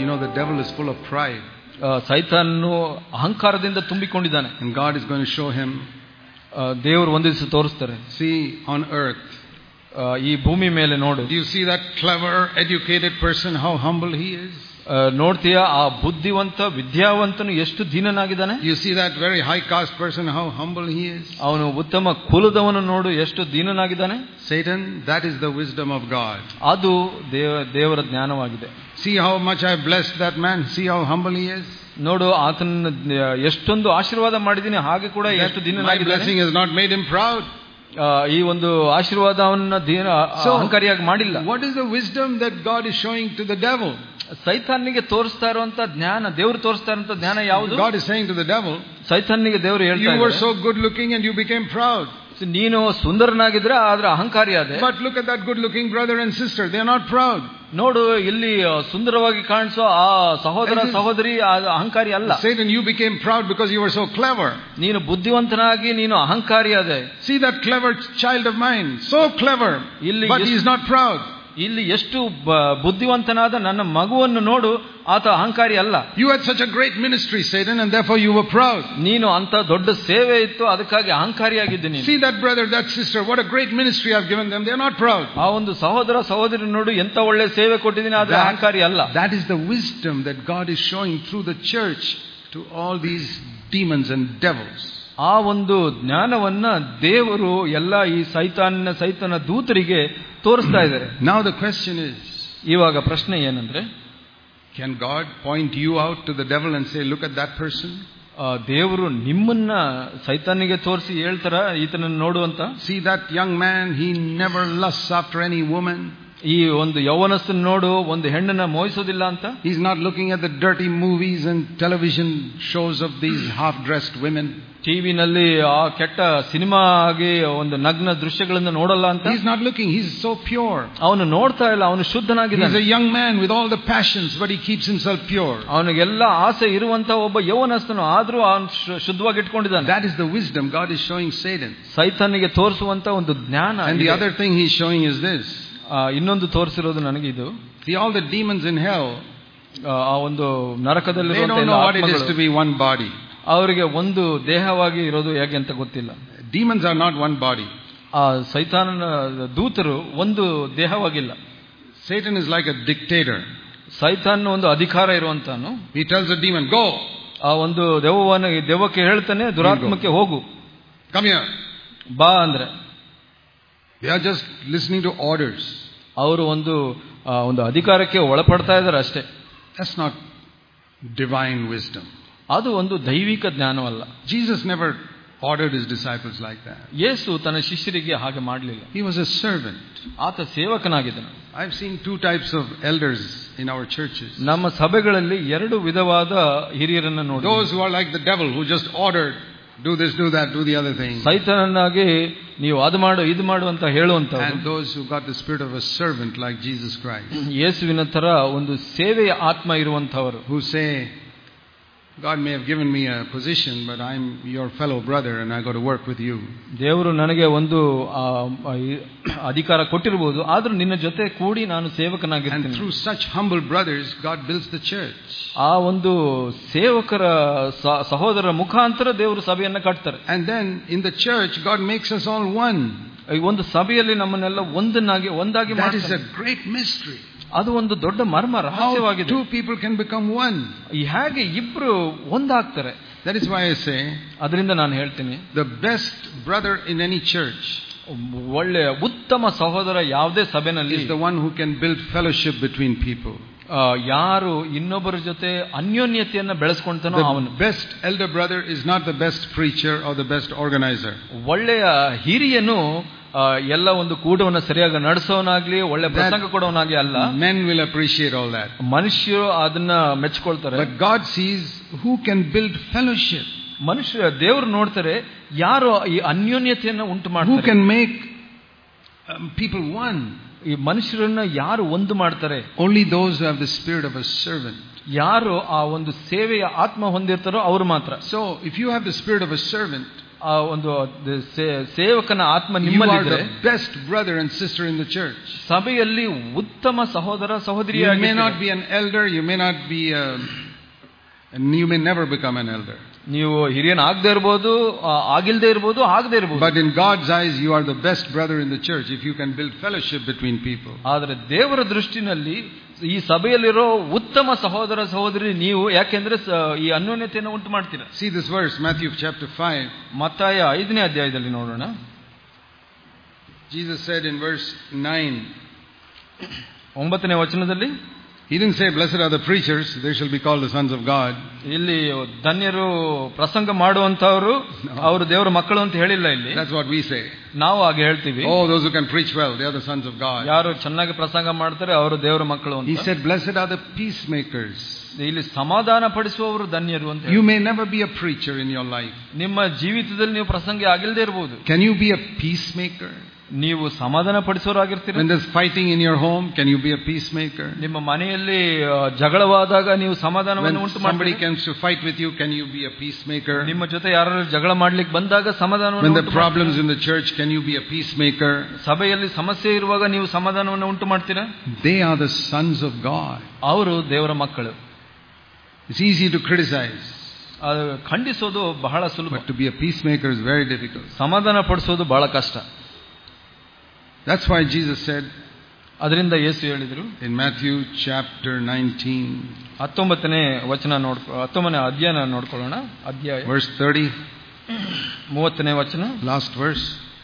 know, the devil is full of pride. ಆ, ಸೈತಾನನು ಅಹಂಕಾರದಿಂದ ತುಂಬಿಕೊಂಡಿದ್ದಾನೆ And God is going to show him, ಆ, ದೇವರು ಒಂದು ದಿವಸ ತೋರಿಸ್ತಾರೆ see, on earth, ಆ, ಈ ಭೂಮಿ ಮೇಲೆ ನೋಡು do you see that clever, educated person, how humble he is? ಆ, ನೋಡ್ತೀಯ ಆ ಬುದ್ಧಿವಂತ ವಿದ್ಯಾವಂತನು ಎಷ್ಟು ದೀನನಾಗಿದ್ದಾನೆ You see that very high caste person, how humble he is? ಅವನು ಉತ್ತಮ ಕುಲದವನು ನೋಡು ಎಷ್ಟು ದೀನನಾಗಿದ್ದಾನೆ Satan, that is the wisdom of God. ಅದು ದೇವ ದೇವರ ಜ್ಞಾನವಾಗಿದೆ See how much I blessed that man. See how humble he is. ನೋಡು ಆತನ ಎಷ್ಟೊಂದು ಆಶೀರ್ವಾದ ಮಾಡಿದ್ದೀನಿ ಹಾಗೆ ಕೂಡ ಎಷ್ಟು That my ದೀನನಾಗಿದ್ದಾನೆ blessing has not made him proud. ಆ, ಈ ಒಂದು ಆಶೀರ್ವಾದ ಅವನ್ನ ದೀನ So- ಅಹಂಕಾರಿಯಾಗಿ ಮಾಡಿಲ್ಲ What is the wisdom that God is showing to the devil? ಸೈತಾನಿಗೆ ತೋರಿಸ್ತಾ ಇರುವಂತ ಜ್ಞಾನ ದೇವರು ತೋರಿಸ್ತಾ ಇರುವಂತ ಜ್ಞಾನ ಯಾವುದು God is saying to the devil, ಸೈತಾನಿಗೆ ದೇವರು ಹೇಳ್ತಾ You were ಇದ್ದಾರೆ, so good looking and you became proud. ನೀನು ಸುಂದರನಾಗಿದ್ರೆ ಆದ್ರೆ ಅಹಂಕಾರಿ ಆದೆ But look at that good looking brother and sister. They are not proud. ನೋಡು ಇಲ್ಲಿ ಸುಂದರವಾಗಿ ಕಾಣಿಸೋ ಆ ಸಹೋದರ This is- ಸಹೋದರಿ ಆ ಅಹಂಕಾರಿ ಅಲ್ಲ Satan, you became proud because you were so clever. ನೀನು ಬುದ್ಧಿವಂತನಾಗಿ ನೀನು ಅಹಂಕಾರಿ ಆದೆ See that clever child of mine. So clever. Illi But he yes- is not proud. ಇಲ್ಲಿ ಎಷ್ಟು ಬ- ಬುದ್ಧಿವಂತನಾದ ನನ್ನ ಮಗುವನ್ನು ನೋಡು ಆತ ಅಹಂಕಾರಿ ಅಲ್ಲ You had such a great ministry, Satan, and therefore you were proud. ನೀನು ಅಂತ ದೊಡ್ಡ ಸೇವೆ ಇತ್ತು ಅದಕ್ಕಾಗಿ ಅಹಂಕಾರಿಯಾಗಿದ್ದೆ ನೀನು See that brother, that sister. What a great ministry I've given them. They are not proud. ಆ ಒಂದು ಸಹೋದರ ಸಹೋದರಿ ನೋಡು ಎಂತ ಒಳ್ಳೆ ಸೇವೆ ಕೊಟ್ಟಿದ್ದೀನಿ ಆದ್ರೆ ಅಹಂಕಾರಿ ಅಲ್ಲ that is the wisdom that God is showing through the church to all these demons and devils. ಆ ಒಂದು ಜ್ಞಾನವನ್ನ ದೇವರು ಎಲ್ಲ ಈ ಸೈತಾನ ಸೈತನ ದೂತರಿಗೆ ತೋರಿಸ್ತಾ ಇದ್ದಾರೆ Now the question is, ಇವಾಗ ಪ್ರಶ್ನೆ ಏನಂದ್ರೆ can God point you out to the devil and say, look at that person? ಆ, ದೇವರು ನಿಮ್ಮನ್ನ ಸೈತಾನಿಗೆ ತೋರಿಸಿ ಹೇಳ್ತಾರ ಈತನನ್ನ ನೋಡುವಂತ See that young man, he never lusts after any woman. ಈ ಒಂದು ಯೌವನಸ್ಥನ ನೋಡು ಒಂದು ಹೆಣ್ಣನ್ನ ಮೋಹಿಸೋದಿಲ್ಲ ಅಂತ He's not looking at the dirty movies and television shows of these half-dressed women. ಟಿವಿನಲ್ಲಿ ಆ ಕೆಟ್ಟ ಸಿನಿಮಾ ಆಗಿ ಒಂದು ನಗ್ನ ದೃಶ್ಯಗಳನ್ನು ನೋಡಲ್ಲ ಅಂತ He's not looking, he's so pure. ಅವನು ನೋಡ್ತಾ ಇಲ್ಲ ಅವನು He's ಶುದ್ಧನಾಗಿದ್ದಾನೆ a young man with all the passions, but he keeps himself pure. ಅವನಿಗೆಲ್ಲ ಆಸೆ ಇರುವಂತ ಒಬ್ಬ ಯೌವನಸ್ಥನು ಆದ್ರೂ ಅವನು ಶು- ಶುದ್ಧವಾಗಿ ಇಟ್ಕೊಂಡಿದ್ದಾನೆ That is the wisdom God is showing Satan. ಸೈತಾನಿಗೆ ತೋರಿಸುವಂತ ಒಂದು ಜ್ಞಾನ And the ಇದೆ. other thing he's showing is this. ಆ, ಇನ್ನೊಂದು ತೋರಿಸಿರೋದು ನನಗೆ ಇದು See, all the demons in hell, ಆ, ಆ ಒಂದು ನರಕದಲ್ಲಿ they don't know what it is to be one body. ಅವರಿಗೆ ಒಂದು ದೇಹವಾಗಿ ಇರೋದು ಹೇಗೆ ಅಂತ ಗೊತ್ತಿಲ್ಲ Demons are not one body. ಆ ಸೈತಾನನ ದೂತರು ಒಂದು ದೇಹವಾಗಿಲ್ಲ Satan is like a dictator. ಸೈತಾನ್ ಒಂದು ಅಧಿಕಾರ ಇರುವಂತಾನು He tells a demon, Go, ಆ ಒಂದು ದೆವ್ವನ ದೆವ್ವಕ್ಕೆ ಹೇಳ್ತಾನೆ ದುರಾತ್ಮಕ್ಕೆ ಹೋಗು come here. ಬಾ ಅಂದ್ರೆ They are just listening to orders. ಅವರು ಒಂದು ಆ, ಒಂದು ಅಧಿಕಾರಕ್ಕೆ ಒಳಪಡ್ತಾ ಇದ್ದಾರೆ ಅಷ್ಟೇ That's not divine wisdom. ಅದು ಒಂದು ದೈವಿಕ ಜ್ಞಾನವಲ್ಲ Jesus never ordered his disciples like that. ಯೇಸು ತನ್ನ ಶಿಷ್ಯರಿಗೆ ಹಾಗೆ ಮಾಡಲಿಲ್ಲ He was a servant. ಆತ ಸೇವಕನಾಗಿದ್ದನು I've seen two types of elders in our churches. ನಮ್ಮ ಸಭೆಗಳಲ್ಲಿ ಎರಡು ವಿಧವಾದ ಹಿರಿಯರನ್ನ ನೋಡಿ Those who are like the devil, who just ordered, do this, do that, do the other thing. ಸೈತನನ್ನಾಗಿ ನೀವು ಅದು ಮಾಡು ಇದು ಮಾಡು ಅಂತ ಹೇಳುವಂತ And those who got the spirit of a servant like Jesus Christ, ಯೇಸುವಿನ ತರ ಒಂದು ಸೇವೆಯ ಆತ್ಮ ಇರುವಂತವರು who say, God may have given me a position, but I'm your fellow brother and I got to work with you. ದೇವರು ನನಗೆ ಒಂದು ಆ, ಆ, ಈ ಅಧಿಕಾರ ಕೊಟ್ಟಿರಬಹುದು ಆದ್ರೂ ನಿನ್ನ ಜೊತೆ ಕೂಡಿ ನಾನು And ಸೇವಕನಾಗಿರ್ತೀನಿ through such humble brothers, God builds the church. ಆ ಒಂದು ಸೇವಕರ ಸ- ಸಹೋದರರ ಮುಖಾಂತರ ದೇವರು ಸಭೆಯನ್ನ ಕಟ್ತಾರೆ And then in the church, God makes us all one. ಈ ಒಂದು ಸಭೆಯಲ್ಲಿ ನಮ್ಮನ್ನೆಲ್ಲ ಒಂದನ್ನಾಗಿ ಒಂದಾಗಿ That is ಮಾಡ್ತಾನೆ. a great mystery. ಅದು ಒಂದು ದೊಡ್ಡ ಮರ್ಮ How ರಹಸ್ಯವಾಗಿದೆ two people can become one. ಈ ಹೇಗೆ ಇಬ್ರು ಒಂದಾಗ್ತಾರೆ That is why I say ಅದರಿಂದ ನಾನು ಹೇಳ್ತೀನಿ the best brother in any church ಒಳ್ಳೆ ಉತ್ತಮ ಸಹೋದರ ಯಾವುದೇ ಸಭೆನಲ್ಲಿ is the one who can build fellowship between people. ಆ, ಯಾರು ಇನ್ನೊಬ್ಬರ ಜೊತೆ ಅನ್ಯೋನ್ಯತೆಯನ್ನ ಬೆಳೆಸ್ಕೊಂತಾನೋ ಅವನು The best elder brother is not the best preacher or the best organizer. ಒಳ್ಳೆಯ ಹಿರಿಯನು ಆ, ಎಲ್ಲ ಒಂದು ಕೂಟವನ್ನು ಸರಿಯಾಗಿ ನಡೆಸೋನಾಗ್ಲಿ ಒಳ್ಳೆ ಪ್ರಸಂಗ ಕೊಡೋನಾಗ್ಲಿ ಅಲ್ಲ Men will appreciate all that. ಮನುಷ್ಯರು ಅದನ್ನ ಮೆಚ್ಕೊಳ್ತಾರೆ But God sees who can build fellowship, ಮನುಷ್ಯ ದೇವರು ನೋಡ್ತಾರೆ ಯಾರು ಈ ಅನ್ಯೋನ್ಯತೆಯನ್ನ ಉಂಟು who ಮಾಡ್ತಾರೆ can make um, people one. ಈ ಮನುಷ್ಯರನ್ನ ಯಾರು ಒಂದು ಮಾಡ್ತಾರೆ Only those who have the spirit of a servant. ಯಾರು ಆ ಒಂದು ಸೇವೆಯ ಆತ್ಮ ಹೊಂದಿರ್ತಾರೋ ಅವರು ಮಾತ್ರ So, if you have the spirit of a servant, ಆ ಒಂದು ದ- ಸೇ- ಸೇವಕನ ಆತ್ಮ You are ನಿಮ್ಮಲ್ಲಿದ್ರೆ the best brother and sister in the church. ಸಭೆಯಲ್ಲಿ ಉತ್ತಮ ಸಹೋದರ You may ಸಹೋದರಿಯಾಗಿ not be an elder, you may not be, a, and you may never become an elder. ನೀವು ಹಿರಿಯನ್ ಆಗದೆ ಇರ್ಬೋದು ಆ, ಆಗಿಲ್ದೇ ಇರ್ಬೋದು ಆಗದೆ ಇರ್ಬೋದು But in God's eyes, you are the best brother in the church if you can build fellowship between people. ಆದರೆ ದೇವರ ದೃಷ್ಟಿನಲ್ಲಿ ಈ ಸಭೆಯಲ್ಲಿರೋ ಉತ್ತಮ ಸಹೋದರ ಸಹೋದರಿ ನೀವು ಯಾಕೆಂದ್ರೆ ಸ- ಈ ಅನ್ಯೋನ್ಯತೆಯನ್ನು ಉಂಟು ಮಾಡ್ತೀರಾ See this verse, Matthew chapter 5. ಮತ್ತಾಯ ಐದನೇ ಅಧ್ಯಾಯದಲ್ಲಿ ನೋಡೋಣ Jesus said in verse 9, ಒಂಬತ್ತನೇ ವಚನದಲ್ಲಿ He didn't say, Blessed are the preachers, they shall be called the sons of God. ಇಲ್ಲಿ ಧನ್ಯರು ಪ್ರಸಂಗ ಮಾಡುವಂತವರು No. ಅವರು ದೇವರ ಮಕ್ಕಳು ಅಂತ ಹೇಳಿಲ್ಲ ಇಲ್ಲಿ That's what we say. ನಾವು ಹಾಗೆ ಹೇಳ್ತೀವಿ Oh, those who can preach well, they are the sons of God. ಯಾರು ಚೆನ್ನಾಗಿ ಪ್ರಸಂಗ ಮಾಡ್ತಾರೆ ಅವರು ದೇವರ ಮಕ್ಕಳು He ಅಂತ said, Blessed are the peacemakers. ಇಲ್ಲಿ ಸಮಾಧಾನ ಪಡಿಸುವವರು ಧನ್ಯರು ಅಂತ You ಹೇಳಿ. may never be a preacher in your life. ನಿಮ್ಮ ಜೀವಿತದಲ್ಲಿ ನೀವು ಪ್ರಸಂಗ ಆಗಿಲ್ಲದೆ ಇರಬಹುದು Can you be a peacemaker? ನೀವು ಸಮಾಧಾನ ಪಡಿಸೋರಾಗಿರ್ತೀರ When there's fighting in your home, can you be a peacemaker? ನಿಮ್ಮ ಮನೆಯಲ್ಲಿ ಆ, ಜಗಳವಾದಾಗ ನೀವು When ಸಮಾಧಾನವನ್ನು ಉಂಟು somebody ಮಾಡಿ comes to fight with you, can you be a peacemaker? ನಿಮ್ಮ ಜೊತೆ ಯಾರು ಜಗಳ ಮಾಡ್ಲಿಕ್ಕೆ ಬಂದಾಗ When ಸಮಾಧಾನವನ್ನು there ಉಂಟು are problems ಮಾಡ್ತೀರಾ? in the church, can you be a peacemaker? ಸಭೆಯಲ್ಲಿ ಸಮಸ್ಯೆ ಇರುವಾಗ ನೀವು ಸಮಾಧಾನವನ್ನು ಉಂಟು ಮಾಡ್ತೀರಾ They are the sons of God. ಅವರು ದೇವರ ಮಕ್ಕಳು It's easy to criticize, ಅದು ಖಂಡಿಸೋದು ಬಹಳ ಸುಲಭ but to be a peacemaker is very difficult. ಸಮಾಧಾನ ಪಡಿಸೋದು ಬಹಳ ಕಷ್ಟ That's why Jesus said ಅದರಿಂದ ಯೇಸು ಹೇಳಿದ್ರು in Matthew chapter 19, ಹತ್ತೊಂಬತ್ತನೇ ವಚನ ನೋಡ್ಕೊ ಹತ್ತೊಂಬತ್ತನೇ ಅಧ್ಯಾಯ ನೋಡ್ಕೊಳ್ಳೋಣ ಅಧ್ಯಾಯ verse 30, ಮೂವತ್ತನೇ ವಚನ last verse.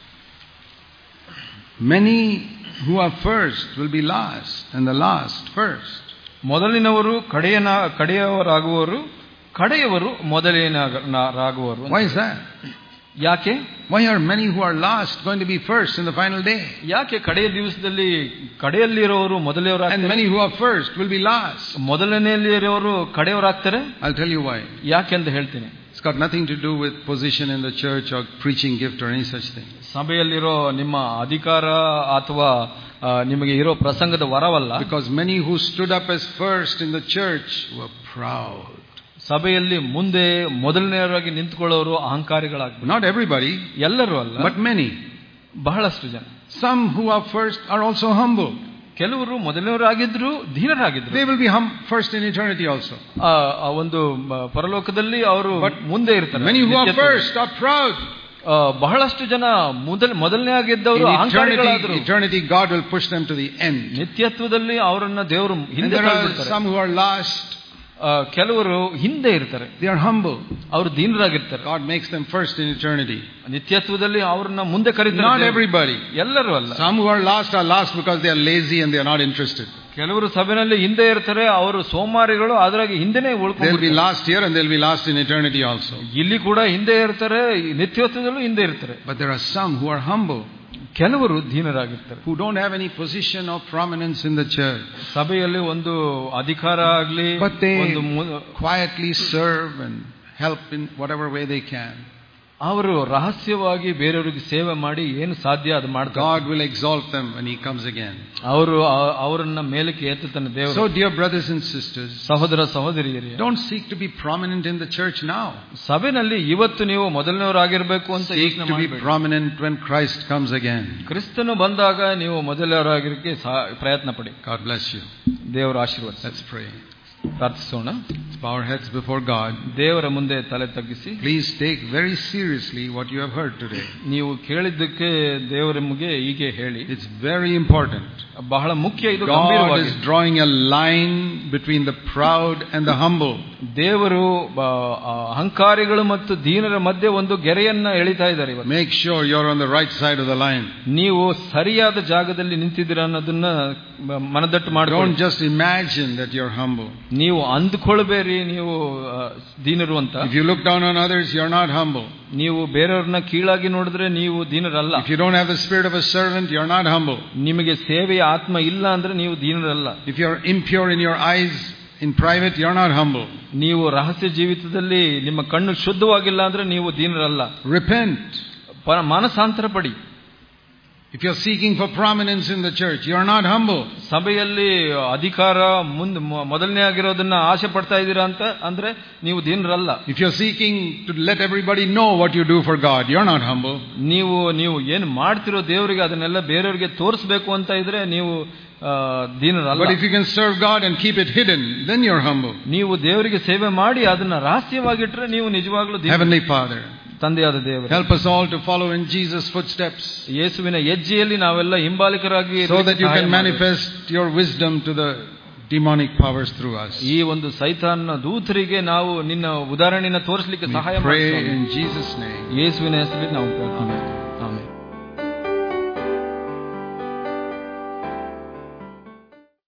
Many who are first will be last, and the last first. ಮೊದಲಿನವರು ಕಡೆಯನ ಕಡೆಯವರಾಗುವರು ಕಡೆಯವರು ಮೊದಲಿನರಾಗುವರು Why is that? ಯಾಕೆ Why are many who are last going to be first in the final day? ಯಾಕೆ ಕಡೆಯ ದಿವಸದಲ್ಲಿ ಕಡೆಯಲ್ಲಿರೋರು And ಮೊದಲೆಯವರಾಗ್ತಾರೆ many who are first will be last. ಮೊದಲನೆಯಲ್ಲಿರೋರು ಕಡೆಯವರಾಗ್ತಾರೆ I'll tell you why. ಯಾಕೆ ಅಂತ ಹೇಳ್ತೀನಿ It's got nothing to do with position in the church or preaching gift or any such thing. ಸಭೆಯಲ್ಲಿರೋ ನಿಮ್ಮ ಅಧಿಕಾರ ಅಥವಾ ಆ, ನಿಮಗೆ ಇರೋ ಪ್ರಸಂಗದ ವರವಲ್ಲ Because many who stood up as first in the church were proud. ಸಭೆಯಲ್ಲಿ ಮುಂದೆ ಮೊದಲನೆಯವರಾಗಿ ನಿಂತ್ಕೊಳ್ಳೋರು ಅಹಂಕಾರಿಗಳಾಗ್ಬೇಕು Not everybody, ಎಲ್ಲರೂ ಅಲ್ಲ but many. ಬಹಳಷ್ಟು ಜನ Some who are first are also humble. ಕೆಲವರು ಮೊದಲನೆಯವರಾಗಿದ್ರು ಧೀರರಾಗಿದ್ರು They will be hum- first in eternity also. ಆ, ಆ ಒಂದು ಮ, ಪರಲೋಕದಲ್ಲಿ ಅವರು But ಮುಂದೆ ಇರ್ತಾರೆ Many who are ನಿತ್ಯತ್ವದಲ್ಲಿ. first are proud. ಆ, ಬಹಳಷ್ಟು ಜನ ಮೊದಲ ಮೊದಲನೇ ಆಗಿದ್ದವರು In ಅಹಂಕಾರಿಗಳಾದ್ರು eternity, eternity, God will push them to the end. ನಿತ್ಯತ್ವದಲ್ಲಿ ಅವರನ್ನ ದೇವರು And ಹಿಂದೆ there are ತಳ್ಳಿಬಿಡ್ತಾರೆ. some who are last. ಆ, ಕೆಲವರು ಹಿಂದೆ ಇರ್ತಾರೆ They are humble. ಅವರು ದೀನರಾಗಿರ್ತಾರೆ God makes them first in eternity. ನಿತ್ಯತ್ವದಲ್ಲಿ ಅವ್ರನ್ನ ಮುಂದೆ Not ಕರೀತಾರೆ ದೇವರು. everybody. ಎಲ್ಲರೂ ಅಲ್ಲ Some who are last are last because they are lazy and they are not interested. ಕೆಲವರು ಸಭೆಯಲ್ಲಿ ಹಿಂದೆ ಇರ್ತಾರೆ ಅವರು ಸೋಮಾರಿಗಳು ಅದ್ರಾಗಿ ಹಿಂದೆನೆ They'll be ಉಳ್ಕೊಂಡು last here and they'll be last in eternity also. ಇಲ್ಲಿ ಕೂಡ ಹಿಂದೆ ಇರ್ತಾರೆ ಈ ನಿತ್ಯತ್ವದಲ್ಲೂ ಹಿಂದೆ ಇರ್ತಾರೆ But there are some who are humble, ಕೆಲವರು ದೀನರಾಗಿರ್ತಾರೆ who don't have any position or prominence in the church. ಸಭೆಯಲ್ಲಿ ಒಂದು ಅಧಿಕಾರ ಆಗ್ಲಿ But they ಒಂದು ಮು- quietly serve and help in whatever way they can. ಅವರು ರಹಸ್ಯವಾಗಿ ಬೇರೆಯವರಿಗೆ ಸೇವೆ ಮಾಡಿ ಏನು ಸಾಧ್ಯ ಅದು ಮಾಡ್ತಾರೆ God will exalt them when He comes again. ಅವರು ಆ- ಅವರನ್ನ ಮೇಲಕ್ಕೆ ಎತ್ತುತ್ತಾನೆ ದೇವರು So, dear brothers and sisters, ಸಹೋದರ ಸಹೋದರಿಯರೇ don't seek to be prominent in the church now. ಸಭೆನಲ್ಲಿ ಇವತ್ತು ನೀವು ಮೊದಲನೆಯವರಾಗಿರ್ಬೇಕು ಅಂತ Seek ಯೋಚನೆ to be ಮಾಡಬೇಡಿ prominent when Christ comes again. ಕ್ರಿಸ್ತನು ಬಂದಾಗ ನೀವು ಮೊದಲನೆಯವರಾಗಿರಕ್ಕೆ ಸಹ ಪ್ರಯತ್ನ ಪಡಿ God bless you. ದೇವರ ಆಶೀರ್ವಾದ Let's pray. ಪ್ರಾರ್ಥಿಸೋಣ Let's bow our heads before God. ದೇವರ ಮುಂದೆ ತಲೆ ತಗ್ಗಿಸಿ Please take very seriously what you have heard today. ನೀವು ಕೇಳಿದ್ದಕ್ಕೆ ದೇವರ ಮುಗೆ ಹೀಗೆ ಹೇಳಿ It's very important. ಬಹಳ ಮುಖ್ಯ ಇದು God ಗಂಭೀರವಾಗಿದೆ. is drawing a line between the proud and the humble. ದೇವರು ಬ- ಆ, ಅಹಂಕಾರಿಗಳು ಮತ್ತು ದೀನರ ಮಧ್ಯೆ ಒಂದು ಗೆರೆಯನ್ನ ಎಳಿತಾ ಇದ್ದಾರೆ ಇವತ್ತು Make sure you're on the right side of the line. ನೀವು ಸರಿಯಾದ ಜಾಗದಲ್ಲಿ ನಿಂತಿದ್ದೀರಾ ಅನ್ನೋದನ್ನ ಮ- ಮನದಟ್ಟು ಮಾಡ್ಕೊಂಡು Don't just imagine that you're humble. ನೀವು ಅಂದ್ಕೊಳ್ಬೇರಿ ನೀವು ಆ, ದೀನರು ಅಂತ If you look down on others, you're not humble. ನೀವು ಬೇರೆಯವ್ರನ್ನ ಕೀಳಾಗಿ ನೋಡಿದ್ರೆ ನೀವು ದೀನರಲ್ಲ If you don't have the spirit of a servant, you're not humble. ನಿಮಗೆ ಸೇವೆಯ ಆತ್ಮ ಇಲ್ಲ ಅಂದ್ರೆ ನೀವು ದೀನರಲ್ಲ If you're impure in your eyes in private, you're not humble. ನೀವು ರಹಸ್ಯ ಜೀವಿತದಲ್ಲಿ ನಿಮ್ಮ ಕಣ್ಣು ಶುದ್ಧವಾಗಿಲ್ಲ ಅಂದ್ರೆ ನೀವು ದೀನರಲ್ಲ Repent. ಪ- ಮಾನಸಾಂತರ ಪಡಿ If you're seeking for prominence in the church, you're not humble. ಸಭೆಯಲ್ಲಿ ಅಧಿಕಾರ ಮುಂದ್ ಮೊ- ಮೊದಲನೇ ಆಗಿರೋದನ್ನ ಆಸೆ ಪಡ್ತಾ ಇದ್ದೀರಾ ಅಂತ ಅಂದ್ರೆ ನೀವು ದೀನರಲ್ಲ If you're seeking to let everybody know what you do for God, you're not humble. ನೀವು ನೀವು ಏನು ಮಾಡ್ತಿರೋ ದೇವರಿಗೆ ಅದನ್ನೆಲ್ಲ ಬೇರೆಯವರಿಗೆ ತೋರಿಸ್ಬೇಕು ಅಂತ ಇದ್ರೆ ನೀವು ಆ, ದೀನರಲ್ಲ But if you can serve God and keep it hidden, then you're humble. ನೀವು ದೇವರಿಗೆ ಸೇವೆ ಮಾಡಿ ಅದನ್ನ ರಹಸ್ಯವಾಗಿಟ್ರೆ ನೀವು ನಿಜವಾಗ್ಲೂ ದೀನ- Heavenly Father, ತಂದೆಯಾದ ದೇವರು help us all to follow in Jesus' footsteps ಯೇಸುವಿನ ಹೆಜ್ಜೆಯಲ್ಲಿ ನಾವೆಲ್ಲ ಹಿಂಬಾಲಿಕರಾಗಿ so ಇರ್ಲಿಕ್ಕೆ that you ಸಹಾಯ can ಮಾಡು. manifest your wisdom to the demonic powers through us. ಈ ಒಂದು ಸೈತಾನ್ನ ದೂತರಿಗೆ ನಾವು ನಿನ್ನ ಉದಾಹರಣೆಯನ್ನ ತೋರಿಸಲಿಕ್ಕೆ We ಸಹಾಯ pray ಮಾಡಿ in Jesus' name. ಯೇಸುವಿನ ಹೆಸರಲ್ಲಿ ನಾವು ಪ್ರಾರ್ಥನೆ